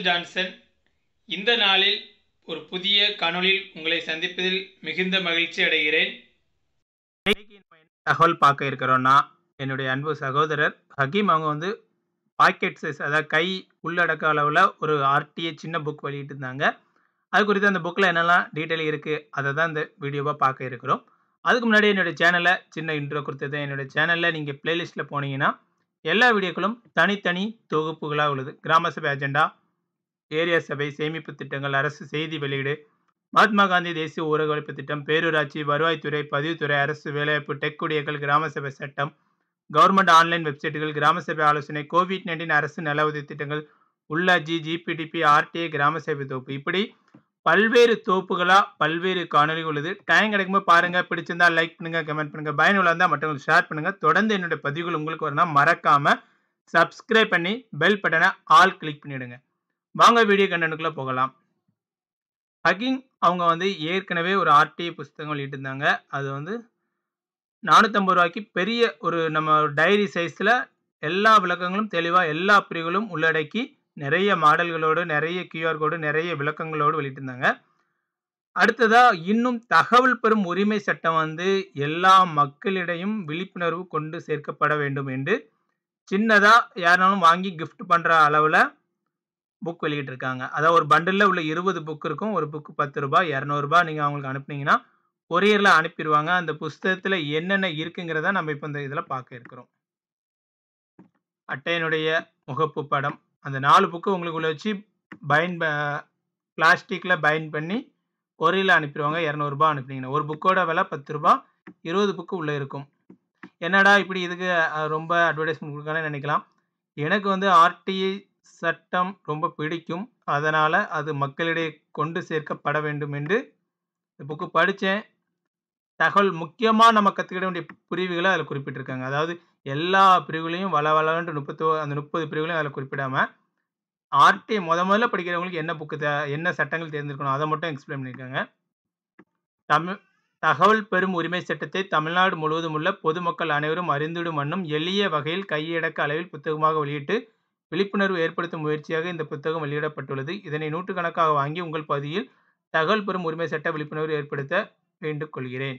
Michael Johnson இந்த நாளில் ஒரு புதிய காணொளியில் உங்களை சந்திப்பதில் மிகுந்த மகிழ்ச்சி அடைகிறேன் இன்னைக்கு நம்ம என்ன தகவல் பார்க்க இருக்கிறோம்னா என்னுடைய அன்பு சகோதரர் ஹக்கீம் அவங்க வந்து பாக்கெட் சைஸ் அதாவது கை உள்ளடக்க அளவில் ஒரு ஆர்டிஏ சின்ன புக் வெளியிட்டு இருந்தாங்க அது குறித்து அந்த புக்கில் என்னெல்லாம் டீட்டெயில் இருக்குது அதை தான் இந்த வீடியோவாக பார்க்க இருக்கிறோம் அதுக்கு முன்னாடி என்னுடைய சேனலை சின்ன இன்ட்ரோ கொடுத்தது என்னுடைய சேனலில் நீங்கள் பிளேலிஸ்ட்டில் போனீங்கன்னா எல்லா வீடியோக்களும் தனித்தனி தொகுப்புகளாக உள்ளது கிராம சபை அஜெண்டா ஏரியா சபை சேமிப்பு திட்டங்கள் அரசு செய்தி வெளியீடு மகாத்மா காந்தி தேசிய ஊரகவழிப்பு திட்டம் பேரூராட்சி வருவாய்த்துறை பதிவுத்துறை அரசு வேலைவாய்ப்பு டெக் குடியர்கள் கிராம சபை சட்டம் கவர்மெண்ட் ஆன்லைன் வெப்சைட்டுகள் கிராம சபை ஆலோசனை கோவிட் நைன்டீன் அரசு நல உதவி திட்டங்கள் உள்ளாட்சி ஜிபிடிபி ஆர்டிஏ கிராம சபை தொகுப்பு இப்படி பல்வேறு தொகுப்புகளாக பல்வேறு காணொலி உள்ளது டைம் கிடைக்கும்போது பாருங்கள் பிடிச்சிருந்தா லைக் பண்ணுங்கள் கமெண்ட் பண்ணுங்கள் பயனுள்ள இருந்தால் மற்றவங்களுக்கு ஷேர் பண்ணுங்கள் தொடர்ந்து என்னுடைய பதிவுகள் உங்களுக்கு வரணும் மறக்காமல் சப்ஸ்கிரைப் பண்ணி பெல் பட்டனை ஆல் கிளிக் பண்ணிவிடுங்க வாங்க வீடியோ கண்டனுக்குள்ளே போகலாம் ஹக்கிங் அவங்க வந்து ஏற்கனவே ஒரு ஆர்டிஐ புஸ்தகம் வெளியிட்டிருந்தாங்க அது வந்து நானூற்றம்பது ரூபாய்க்கு பெரிய ஒரு நம்ம டைரி சைஸில் எல்லா விளக்கங்களும் தெளிவாக எல்லா பிரிவுகளும் உள்ளடக்கி நிறைய மாடல்களோடு நிறைய கியூஆர் கோடு நிறைய விளக்கங்களோடு வெளியிட்டிருந்தாங்க அடுத்ததாக இன்னும் தகவல் பெறும் உரிமை சட்டம் வந்து எல்லா மக்களிடையும் விழிப்புணர்வு கொண்டு சேர்க்கப்பட வேண்டும் என்று சின்னதாக யாருனாலும் வாங்கி கிஃப்ட் பண்ணுற அளவில் புக் வெளியிட்டிருக்காங்க அதாவது ஒரு பண்டிலில் உள்ள இருபது புக் இருக்கும் ஒரு புக்கு பத்து ரூபாய் இரநூறுபா நீங்கள் அவங்களுக்கு அனுப்புனீங்கன்னா கொரியரில் அனுப்பிடுவாங்க அந்த புஸ்தகத்தில் என்னென்ன இருக்குங்கிறத நம்ம இப்போ இந்த இதில் பார்க்க இருக்கிறோம் அட்டையனுடைய முகப்பு படம் அந்த நாலு புக்கு உங்களுக்குள்ள வச்சு பைன் பிளாஸ்டிக்கில் பைன் பண்ணி கொரியரில் அனுப்பிடுவாங்க இரநூறுபா அனுப்புனீங்கன்னா ஒரு புக்கோட விலை பத்து ரூபா இருபது புக்கு உள்ளே இருக்கும் என்னடா இப்படி இதுக்கு ரொம்ப அட்வர்டைஸ்மெண்ட் கொடுக்கணும்னு நினைக்கலாம் எனக்கு வந்து ஆர்டிஐ சட்டம் ரொம்ப பிடிக்கும் அதனால் அது மக்களிடையே கொண்டு சேர்க்கப்பட வேண்டும் என்று இந்த புக்கு படித்தேன் தகவல் முக்கியமாக நம்ம கற்றுக்கிட வேண்டிய பிரிவுகளை அதில் குறிப்பிட்டிருக்காங்க அதாவது எல்லா பிரிவுகளையும் வள வளன்ட்டு முப்பத்தோ அந்த முப்பது பிரிவுகளையும் அதில் குறிப்பிடாமல் ஆர்டி முத முதல்ல படிக்கிறவங்களுக்கு என்ன புக்கு த என்ன சட்டங்கள் தேர்ந்தெடுக்கணும் அதை மட்டும் எக்ஸ்பிளைன் பண்ணியிருக்காங்க தமிழ் தகவல் பெறும் உரிமை சட்டத்தை தமிழ்நாடு முழுவதும் உள்ள பொதுமக்கள் அனைவரும் அறிந்திடும் வண்ணம் எளிய வகையில் கையடக்க அளவில் புத்தகமாக வெளியிட்டு விழிப்புணர்வு ஏற்படுத்தும் முயற்சியாக இந்த புத்தகம் வெளியிடப்பட்டுள்ளது இதனை நூற்றுக்கணக்காக வாங்கி உங்கள் பகுதியில் தகவல் பெறும் உரிமை சட்ட விழிப்புணர்வு ஏற்படுத்த வேண்டுகொள்கிறேன்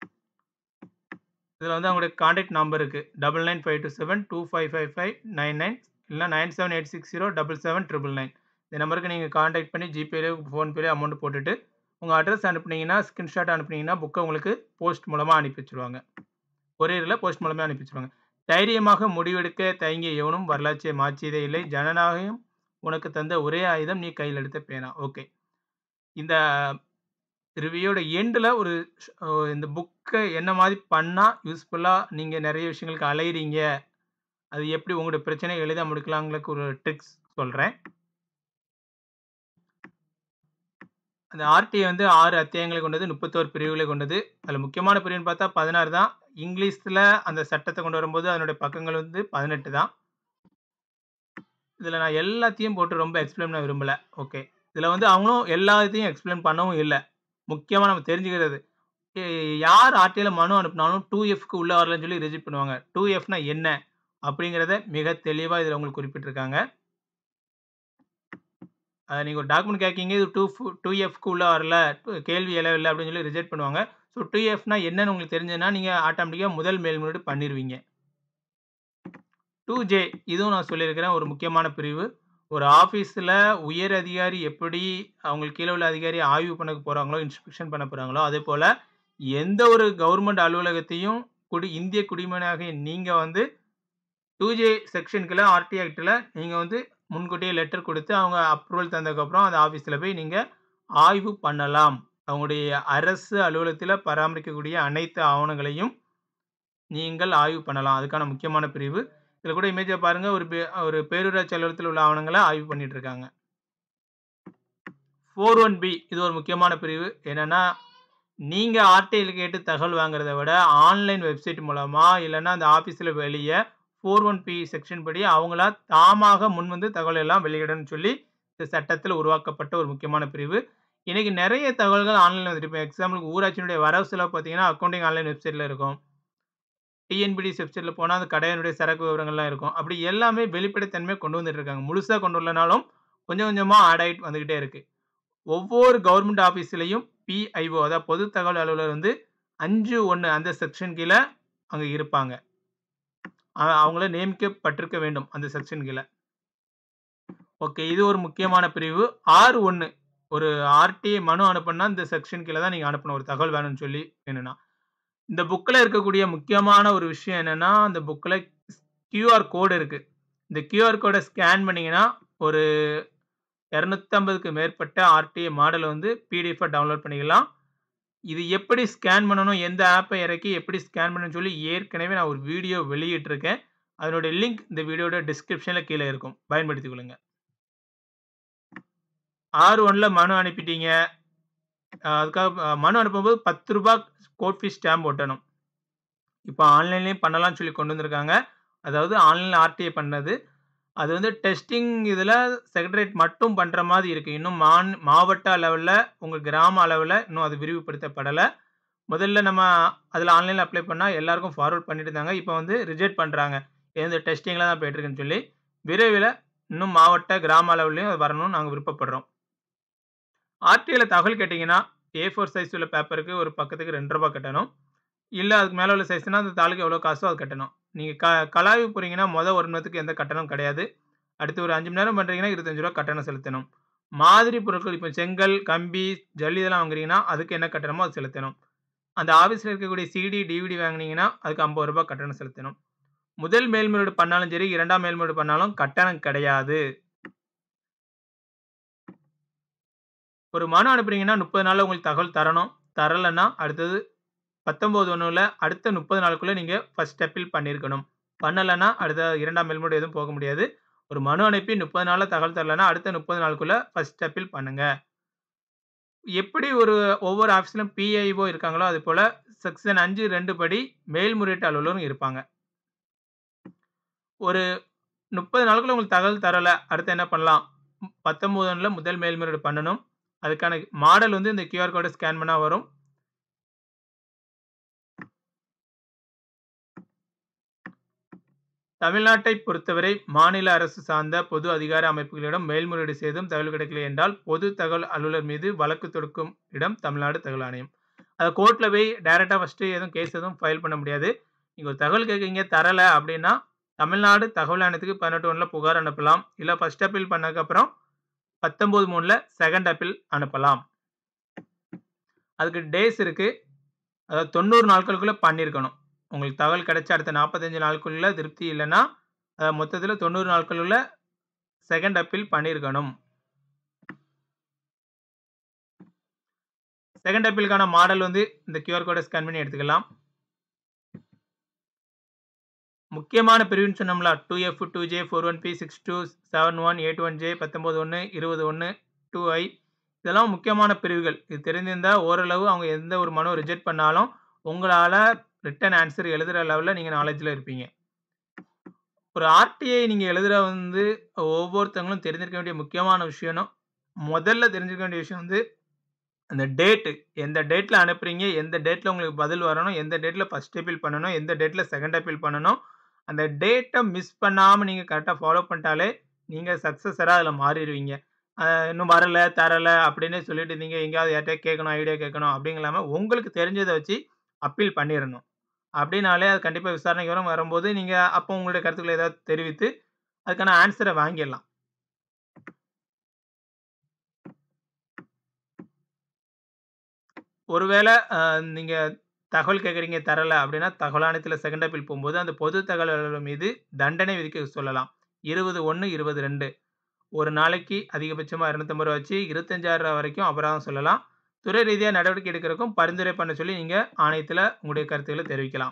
இதில் வந்து அவங்களுடைய கான்டாக்ட் நம்பர் இருக்குது double nine five two seven two five five five nine nine இல்லைனா nine seven eight six zero double seven triple nine இந்த நம்பருக்கு நீங்கள் கான்டாக்ட் பண்ணி ஜிபேலே ஃபோன்பேலே அமௌண்ட் போட்டுட்டு உங்கள் அட்ரஸ் அனுப்புனீங்கன்னா ஸ்க்ரீன்ஷாட் அனுப்புனீங்கன்னா புக்கை உங்களுக்கு போஸ்ட் மூலமாக அனுப்பி வச்சுருவாங்க கொரியரில் போஸ்ட் மூலமாக அனுப்பி வச்சுருவாங்க தைரியமாக முடிவெடுக்க தயங்கிய எவனும் வரலாற்றை மாற்றியதே இல்லை ஜனநாயகம் உனக்கு தந்த ஒரே ஆயுதம் நீ கையில் எடுத்த பேனா ஓகே இந்த ரிவ்யூயோட எண்டில் ஒரு இந்த புக்கை என்ன மாதிரி பண்ணால் யூஸ்ஃபுல்லாக நீங்கள் நிறைய விஷயங்களுக்கு அலையிறீங்க அது எப்படி உங்களுடைய பிரச்சனையை எளிதாக முடிக்கலாங்களுக்கு ஒரு ட்ரிக்ஸ் சொல்கிறேன் அந்த ஆர்டிஐ வந்து ஆறு அத்தியாயங்களை கொண்டது முப்பத்தோரு பிரிவுகளை கொண்டது அதில் முக்கியமான பிரிவுன்னு பார்த்தா பதினாறு தான் இங்கிலீஷில் அந்த சட்டத்தை கொண்டு வரும்போது அதனுடைய பக்கங்கள் வந்து பதினெட்டு தான் இதில் நான் எல்லாத்தையும் போட்டு ரொம்ப எக்ஸ்பிளைன் பண்ண விரும்பலை ஓகே இதில் வந்து அவங்களும் எல்லாத்தையும் எக்ஸ்பிளைன் பண்ணவும் இல்லை முக்கியமாக நம்ம தெரிஞ்சுக்கிறது யார் ஆர்டியில் மனு அனுப்பினாலும் டூ எஃப்க்கு உள்ளே வரலன்னு சொல்லி ரிஜெக்ட் பண்ணுவாங்க டூ எஃப்னா என்ன அப்படிங்கிறத மிக தெளிவாக இதில் உங்களுக்கு குறிப்பிட்டிருக்காங்க நீங்கள் ஒரு டாக்குமெண்ட் கேட்கிங்க இது டூ டூ எஃப்க்கு உள்ளே வரல கேள்வி இல்லை இல்லை அப்படின்னு சொல்லி ரிஜெக்ட் பண்ணுவாங்க ஸோ டூ எஃப்னா என்னன்னு உங்களுக்கு தெரிஞ்சதுன்னா நீங்கள் ஆட்டோமேட்டிக்காக முதல் மேல்முறையீடு பண்ணிடுவீங்க டூ ஜே இதுவும் நான் சொல்லியிருக்கிறேன் ஒரு முக்கியமான பிரிவு ஒரு ஆஃபீஸில் உயர் அதிகாரி எப்படி அவங்களுக்கு கீழே உள்ள அதிகாரி ஆய்வு பண்ண போகிறாங்களோ இன்ஸ்பெக்ஷன் பண்ண போகிறாங்களோ அதே போல் எந்த ஒரு கவர்மெண்ட் அலுவலகத்தையும் குடி இந்திய குடிமகனாக நீங்கள் வந்து டூ ஜே செக்ஷனுக்குள்ள ஆர்டி ஆக்டில் நீங்கள் வந்து முன்கூட்டியே லெட்டர் கொடுத்து அவங்க அப்ரூவல் தந்ததுக்கப்புறம் அந்த ஆஃபீஸில் போய் நீங்கள் ஆய்வு பண்ணலாம் அவங்களுடைய அரசு அலுவலகத்தில் பராமரிக்கக்கூடிய அனைத்து ஆவணங்களையும் நீங்கள் ஆய்வு பண்ணலாம் அதுக்கான முக்கியமான பிரிவு இதில் கூட இமேஜை பாருங்கள் ஒரு பே ஒரு பேரூராட்சி அலுவலகத்தில் உள்ள ஆவணங்களை ஆய்வு பண்ணிட்டு இருக்காங்க ஃபோர் ஒன் பி இது ஒரு முக்கியமான பிரிவு என்னென்னா நீங்கள் ஆர்டிஐயில் கேட்டு தகவல் வாங்குறத விட ஆன்லைன் வெப்சைட் மூலமாக இல்லைன்னா அந்த ஆஃபீஸில் வெளியே ஃபோர் ஒன் பி செக்ஷன் படி அவங்களா தாமாக முன் வந்து தகவல் எல்லாம் வெளியிடணும்னு சொல்லி இந்த சட்டத்தில் உருவாக்கப்பட்ட ஒரு முக்கியமான பிரிவு இன்றைக்கி நிறைய தகவல்கள் ஆன்லைனில் வந்துட்டு இப்போ எக்ஸாம்பிளுக்கு ஊராட்சியினுடைய வரவு செலவு பார்த்தீங்கன்னா அக்கௌண்டிங் ஆன்லைன் வெப்சைட்டில் இருக்கும் டிஎன்பிடி வெப்சைட்டில் போனால் அந்த கடையினுடைய சரக்கு விவரங்கள்லாம் இருக்கும் அப்படி எல்லாமே வெளிப்படைத்தன்மையை கொண்டு வந்துட்டு இருக்காங்க முழுசாக கொண்டு வரலனாலும் கொஞ்சம் கொஞ்சமா ஆட் ஆயிட்டு வந்துகிட்டே இருக்கு. ஒவ்வொரு கவர்ன்மென்ட் ஆஃபீஸ்லயும் பிஐஓ அதாவது பொது தகவல் அலுவலர் வந்து 5(1) அந்த செக்ஷன் கீழ அங்க இருப்பாங்க. அ அவங்கள நியமிக்கப்பட்டிருக்க வேண்டும் அந்த செக்ஷன் கீழ. ஓகே. இது ஒரு முக்கியமான பிரிவு. 6(1) ஒரு ஆர்டிஐ மனு அனுப்பணும்னா இந்த செக்ஷன் கீழ தான் நீங்க அனுப்பணும். ஒரு தகவல் வேணும்னு சொல்லி வேணும்னா. இந்த புக்ல இருக்கக்கூடிய முக்கியமான ஒரு விஷயம் என்னன்னா, அந்த புக்ல கியூஆர் கோடு இருக்கு. இந்த கியூஆர் கோட ஸ்கேன் பண்ணீங்கன்னா, ஒரு 250க்கு மேற்பட்ட ஆர்டிஐ மாடல் வந்து பிடிஎஃப்பா டவுன்லோட் பண்ணிக்கலாம். இது எப்படி ஸ்கேன் பண்ணணும், எந்த ஆப்ப இறக்கி எப்படி ஸ்கேன் பண்ணணும்னு சொல்லி ஏற்கனவே நான் ஒரு வீடியோ வெளியிட்டிருக்கேன். அதனுடைய லிங்க் இந்த வீடியோட டிஸ்கிரிப்ஷன்ல கீழ இருக்கும். பயன்படுத்திக் கொள்ளுங்க. 6(1)ல மனு அனுப்பிட்டீங்க. அ அதுக்காக மனு அனுப்பும்போது ரூ. 10 கோர்ட் ஃபீஸ் ஸ்டாம்ப் ஒட்டணும். இப்ப ஆன்லைன்லயும் பண்ணலாம்னு சொல்லி கொண்டு வந்திருக்காங்க. அதாவது ஆன்லைன்ல ஆர்டிஐ பண்ணது. அது வந்து டெஸ்டிங் இதுல செக்ரட்டரியேட் மட்டும் பண்ற மாரி இருக்கு. இன்னும் மான் மாவட்ட அளவுல, உங்க கிராம அளவுல இன்னும் அது விரிவுபடுத்தப்படல. முதல்ல நம்ம அதுல ஆன்லைன்ல அப்ளை பண்ணா எல்லாருக்கும் ஃபார்வர்ட் பண்ணிட்டு இருந்தாங்க. இப்ப வந்து ரிஜெக்ட் பண்றாங்க. இது வந்து டெஸ்டிங்ல தான் போயிட்டு இருக்குன்னு சொல்லி. விரைவில இன்னும் மாவட்ட, கிராம அளவுலயும் அது வரணும்னு நாங்க விருப்பப்படுறோம். ஆர்டிஐல தகவல் கேட்டீங்கன்னா, ஏ4 சைஸ் உள்ள பேப்பருக்கு ஒரு பக்கத்துக்கு ரூ. 2 கட்டணும். இல்ல அதுக்கு மேல உள்ள சைஸ்னா அந்த தாளுக்கு எவ்வளோ காசோ அது கட்டணும். நீங்க க கலாய்வு போறீங்கன்னா, மொத 1 மணி நேரத்துக்கு எந்த கட்டணமும் கிடையாது. அடுத்து ஒரு 5 மணி நேரம் பண்றீங்கன்னா, ரூ. 25 கட்டணம் செலுத்தணும். மாதிரி பொருட்கள் இப்ப செங்கல், கம்பி, ஜல்லி இதெல்லாம் வாங்குறீங்கன்னா, அதுக்கு என்ன கட்டணமோ அது செலுத்தணும். அந்த ஆஃபீஸ்ல இருக்கக்கூடிய சிடி, டிவிடி வாங்குனீங்கன்னா, அதுக்கு ரூ. 50 கட்டணம் செலுத்தணும். முதல் மேல்முறையீடு பண்ணாலும் சரி, 2ஆம் மேல்முறையீடு பண்ணாலும் கட்டணம் கிடையாது. ஒரு மனு அனுப்புறீங்கன்னா, 30 நாள்ல உங்களுக்கு தகவல் தரணும். தரலன்னா, அடுத்தது 19(1)ல அடுத்த 30 நாளுக்குள்ள நீங்க ஃபர்ஸ்ட் அப்பீல் பண்ணியிருக்கணும். பண்ணலன்னா, அடுத்த 2ஆம் மேல்முறையீடு எதுவும் போக முடியாது. ஒரு மனு அனுப்பி 30 நாள்ல தகவல் தரலன்னா, அடுத்த 30 நாளுக்குள்ள ஃபர்ஸ்ட் அப்பீல் பண்ணுங்க. எப்படி ஒரு ஒவ்வொரு ஆஃபீஸ்லயும் பிஐஓ இருக்காங்களோ, அதுபோல செக்ஷன் 5(2) படி மேல்முறையீட்டு அலுவலரும் இருப்பாங்க. ஒரு 30 நாளுக்குள்ள உங்களுக்கு தகவல் தரல, அடுத்து என்ன பண்ணலாம்? 19(1)ல முதல் மேல்முறையீடு பண்ணணும். அதுக்கான மாடல் வந்து இந்த கியூஆர் கோட ஸ்கேன் பண்ணா வரும். தமிழ்நாட்டைப் பொறுத்தவரை மாநில அரசு சார்ந்த பொது அதிகார அமைப்புகளிடம் மேல்முறையீடு செய்தும் தகவல் கிடைக்கவில்லை என்றால், பொது தகவல் அலுவலர் மீது வழக்கு தொடுக்கும் இடம் தமிழ்நாடு தகவல் ஆணையம். அத கோர்ட்ல போய் டைரக்ட்டா ஃபர்ஸ்ட்டு எதுவும் கேஸ் எதுவும் ஃபைல் பண்ண முடியாது. நீங்க ஒரு தகவல் கேட்கிறீங்க, தரல அப்படின்னா, தமிழ்நாடு தகவல் ஆணையத்துக்கு 18(1)ல புகார் அனுப்பலாம். இல்ல ஃபர்ஸ்ட் அப்பீல் பண்ணதுக்கப்புறம் 19(3)ல செகண்ட் அப்பீல் அனுப்பலாம். அதுக்கு டேஸ் இருக்கு. அதாவது 90 நாட்களுக்குள்ள பண்ணியிருக்கணும். உங்களுக்கு தகவல் கிடைச்ச அடுத்த 45 நாளுக்குள்ள திருப்தி இல்லன்னா, அ மொத்தத்துல 90 நாட்களுக்குள்ள செகண்ட் அப்பீல் பண்ணியிருக்கணும். செகண்ட் அப்பீலுக்கான மாடல் வந்து இந்த கியூஆர் கோட ஸ்கேன் பண்ணி எடுத்துக்கலாம். முக்கியமான பிரிவுன்னு சொன்னோம்ல 2எஃப், 2ஜே, 41பி, 62, 71, 81ஜே, 19(1), 20(1), 2ஐ இதெல்லாம் முக்கியமான பிரிவுகள். இது தெரிந்திருந்தா ஓரளவு அவங்க எந்த ஒரு மனு ரிஜெக்ட் பண்ணாலும், உங்களால ரிட்டன் ஆன்ஸர் எழுதுற லெவல்ல நீங்க நாலேட்ஜ்ல இருப்பீங்க. ஒரு ஆர்டிஐ நீங்க எழுதுற வந்து ஒவ்வொருத்தவங்களும் தெரிஞ்சிருக்க வேண்டிய முக்கியமான விஷயம்னா, முதல்ல தெரிஞ்சுக்க வேண்டிய விஷயம் வந்து, அந்த டேட் எந்த டேட்ல அனுப்புறீங்க, எந்த டேட்ல உங்களுக்கு பதில் வரணும், எந்த டேட்ல ஃபர்ஸ்ட் அப்பீல் பண்ணணும், எந்த டேட்ல செகண்ட் அப்பீல் பண்ணணும். அந்த டேட்ட மிஸ் பண்ணாம நீங்க கரெக்ட்டா ஃபாலோ பண்ணிட்டாலே, நீங்க சக்சஸரா அதுல மாறிருவீங்க. அ இன்னும் வரல, தரல அப்படின்னு சொல்லிட்டு இருந்தீங்க. எங்கேயாவது யார்ட்டயாவது கேட்கணும், ஐடியா கேட்கணும் அப்படின்னு இல்லாம, உங்களுக்கு தெரிஞ்சத வச்சு அப்பீல் பண்ணிறணும். அப்படின்னாலே அது கண்டிப்பா விசாரணைக்கு வரும். வரும்போது நீங்க அப்போ உங்களுடைய கருத்துக்கள ஏதாவது தெரிவித்து, அதுக்கான ஆன்ஸர வாங்கிடலாம். ஒருவேள அ நீங்க தகவல் கேட்கிறீங்க தரல அப்படின்னா, தகவல் ஆணையத்தில செகண்ட் அப்பீல் போம்போது, அந்த பொது தகவல் அலுவலர் மீது தண்டனை விதிக்க சொல்லலாம். 20(1), 22 ஒரு நாளைக்கு அதிகபட்சமா ரூ. 250 வச்சு ரூ. 25,000 வரைக்கும் அபராதம் சொல்லலாம். துறை ரீதியா நடவடிக்கை எடுக்கிறதுக்கும் பரிந்துரை பண்ண சொல்லி நீங்க ஆணையத்தில உங்களுடைய கருத்துக்கள தெரிவிக்கலாம்.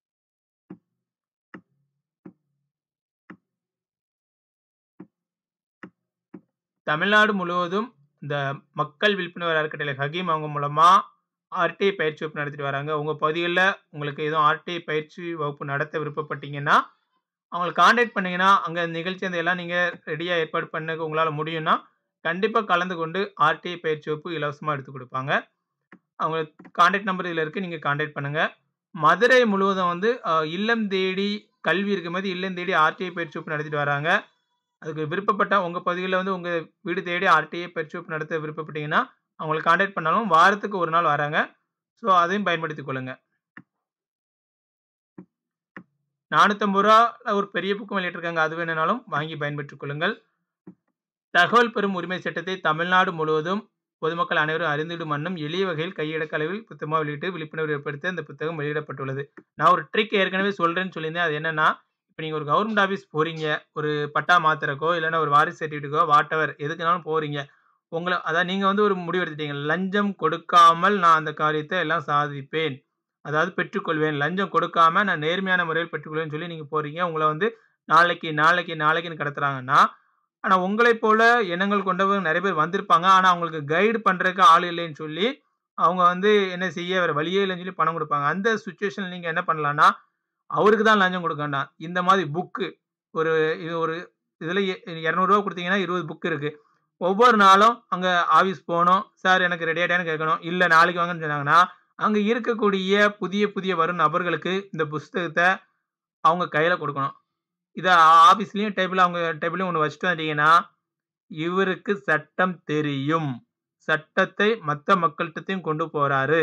தமிழ்நாடு முழுவதும் இந்த மக்கள் விழிப்புணர்வு அறக்கட்டளை ஹக்கீம் அவங்க மூலமா ஆர்டிஐ பயிற்சி வகுப்பு நடத்திட்டு வராங்க. உங்க பகுதிகள்ல உங்களுக்கு எதுவும் ஆர்டிஐ பயிற்சி வகுப்பு நடத்த விருப்பப்பட்டீங்கன்னா, அவங்கள கான்டாக்ட் பண்ணீங்கன்னா, அங்க நிகழ்ச்சி அந்த எல்லாம் நீங்க ரெடியா ஏற்பாடு பண்ண உங்களால முடியும்னா, கண்டிப்பா கலந்து கொண்டு ஆர்டிஐ பயிற்சி வகுப்பு இலவசமா எடுத்துக் குடுப்பாங்க. அவங்க கான்டாக்ட் நம்பர் இதுல இருக்கு. நீங்க கான்டாக்ட் பண்ணுங்க. மதுரை முழுவதும் வந்து அ இல்லம் தேடி கல்வி இருக்கும்போது, இல்லம் தேடி ஆர்டிஐ பயிற்சி வகுப்பு நடத்திட்டு வராங்க. அதுக்கு விருப்பப்பட்ட உங்க பகுதியில வந்து உங்க வீடு தேடி ஆர்டிஐ பயிற்சி வகுப்பு நடத்த விருப்பப்பட்டீங்கன்னா, அவங்கள கான்டாக்ட் பண்ணாலும் வாரத்துக்கு 1 நாள் வராங்க. ஸோ அதையும் பயன்படுத்திக் கொள்ளுங்க. ரூ. 450 ஒரு பெரிய புக்கும் வெளியிட்டிருக்காங்க. அது வேணும்னாலும் வாங்கி பயன்பெற்றுக் கொள்ளுங்கள். தகவல் பெறும் உரிமை சட்டத்தை தமிழ்நாடு முழுவதும் பொதுமக்கள் அனைவரும் அறிந்திடும் வண்ணம் எளிய வகையில் கையடக்க அளவில் புத்தகமா வெளியிட்டு விழிப்புணர்வு ஏற்படுத்த இந்த புத்தகம் வெளியிடப்பட்டுள்ளது. நான் ஒரு ட்ரிக் ஏற்கனவே சொல்றேன்னு சொல்லியிருந்தேன். அது என்னன்னா, இப்ப நீங்க ஒரு கவர்ன்மென்ட் ஆஃபீஸ் போறீங்க. ஒரு பட்டா மாத்துறக்கோ, இல்லன்னா ஒரு வாரிசு சர்டிஃபிகேட்டுக்கோ வாட்டெவர் எதுக்குனாலும் போறீங்க. உங்கள அதாவது நீங்க வந்து ஒரு முடிவு எடுத்துட்டீங்க. லஞ்சம் கொடுக்காமல் நான் அந்த காரியத்த எல்லாம் சாதிப்பேன். அதாவது பெற்றுக்கொள்வேன். லஞ்சம் கொடுக்காம நான் நேர்மையான முறையில் பெற்றுக்கொள்வேன்னு சொல்லி நீங்க போறீங்க. உங்கள வந்து நாளைக்கு, நாளைக்கு, நாளைக்குன்னு கடத்துறாங்கன்னா, ஆனா உங்களைப் போல எண்ணங்கள் கொண்டவங்க நெறைய பேர் வந்திருப்பாங்க. ஆனா அவங்களுக்கு கைடு பண்றதுக்கு ஆள் இல்லைன்னு சொல்லி, அவங்க வந்து என்ன செய்ய வேற வழியே இல்லன்னு சொல்லி பணம் குடுப்பாங்க. அந்த சிச்சுவேஷன்ல நீங்க என்ன பண்ணலான்னா, அவருக்கு தான் லஞ்சம் குடுக்க வேண்டாம். இந்த மாரி புக்கு ஒரு இது ஒரு இதுல எ ரூ. 200 குடுத்தீங்கன்னா 20 புக் இருக்கு. ஒவ்வொரு நாளும் அங்க ஆஃபீஸ் போணும். சார் எனக்கு ரெடி ஆயிட்டான்னு கேட்கணும். இல்ல நாளைக்கு வாங்கன்னு சொன்னாங்கன்னா, அங்க இருக்கக்கூடிய புதிய, புதிய வரும் நபர்களுக்கு இந்த புஸ்தகத்த அவங்க கையில குடுக்கணும். இத ஆஃபீஸ்லயும் டேபிள்ல அவங்க டேபிள்லயும் ஒண்ணு வச்சுட்டு வந்துட்டீங்கன்னா, இவருக்கு சட்டம் தெரியும். சட்டத்தை மத்த மக்கள்ட்டயும் கொண்டு போறாரு.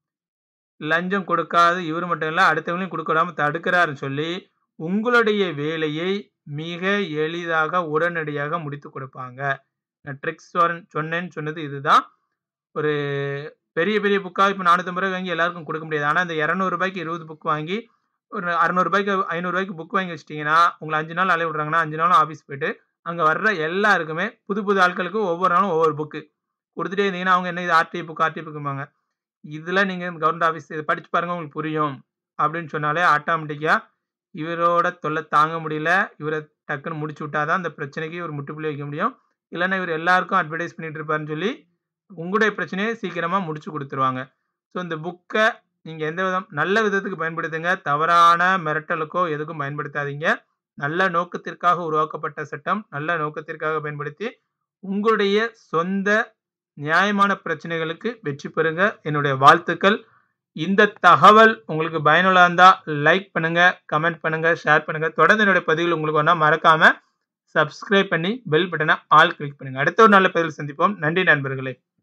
லஞ்சம் கொடுக்காத இவரு மட்டும் இல்ல, அடுத்தவங்களையும் குடுக்க விடாம தடுக்கிறாருன்னு சொல்லி, உங்களுடைய வேலையை மிக எளிதாக, உடனடியாக முடித்துக் கொடுப்பாங்க. நான் ட்ரிக்ஸ் சொன் சொன்னேன்னு சொன்னது இதுதான். ஒரு பெரிய, பெரிய புக்கா இப்ப ரூ. 450 வாங்கி எல்லாருக்கும் குடுக்க முடியாது. ஆனா இந்த ரூ. 200க்கு 20 புக் வாங்கி, ஒரு ரூ. 600க்கு, ரூ. 500க்கு புக் வாங்கி வச்சுட்டீங்கன்னா, உங்கள 5 நாள் அலைய விடுறாங்கன்னா, 5 நாளும் ஆஃபீஸ் போயிட்டு, அங்க வர்ற எல்லாருக்குமே புது, புது ஆட்களுக்கு ஒவ்வொரு நாளும் ஒவ்வொரு புக்கு குடுத்துட்டே இருந்தீங்கன்னா, அவங்க என்ன இது ஆர்டிஐ புக், ஆர்டிஐ புக்கும்பாங்க. இதுல நீங்க கவர்ன்மென்ட் ஆஃபீஸ் இத படிச்சு பாருங்க உங்களுக்கு புரியும். அப்படின்னு சொன்னாலே ஆட்டோமேட்டிக்கா இவரோட தொல்ல தாங்க முடியல. இவர டக்குன்னு முடிச்சு விட்டா தான் இந்த பிரச்சனைக்கு ஒரு முற்றுப்புள்ளி வைக்க முடியும். இல்லன்னா இவரு எல்லாருக்கும் அட்வர்டைஸ் பண்ணிட்டு இருப்பாருன்னு சொல்லி, உங்களுடைய பிரச்சனைய சீக்கிரமா முடிச்சு குடுத்துருவாங்க. ஸோ இந்த புக்க நீங்க எந்த விதம் நல்ல விதத்துக்கு பயன்படுத்துங்க. தவறான மிரட்டலுக்கோ எதுக்கும் பயன்படுத்தாதீங்க. நல்ல நோக்கத்திற்காக உருவாக்கப்பட்ட சட்டம். நல்ல நோக்கத்திற்காக பயன்படுத்தி, உங்களுடைய சொந்த நியாயமான பிரச்சனைகளுக்கு வெற்றி பெறுங்க. என்னுடைய வாழ்த்துக்கள். இந்த தகவல் உங்களுக்கு பயனுள்ளதா இருந்தா லைக் பண்ணுங்க, கமெண்ட் பண்ணுங்க, ஷேர் பண்ணுங்க. தொடர்ந்து என்னுடைய பதிவுகள் உங்களுக்கு வந்தா மறக்காம சப்ஸ்கிரைப் பண்ணி பெல் பட்டன ஆல் கிளிக் பண்ணுங்க. அடுத்த ஒரு நல்ல பதிவில் சந்திப்போம். நன்றி நண்பர்களே!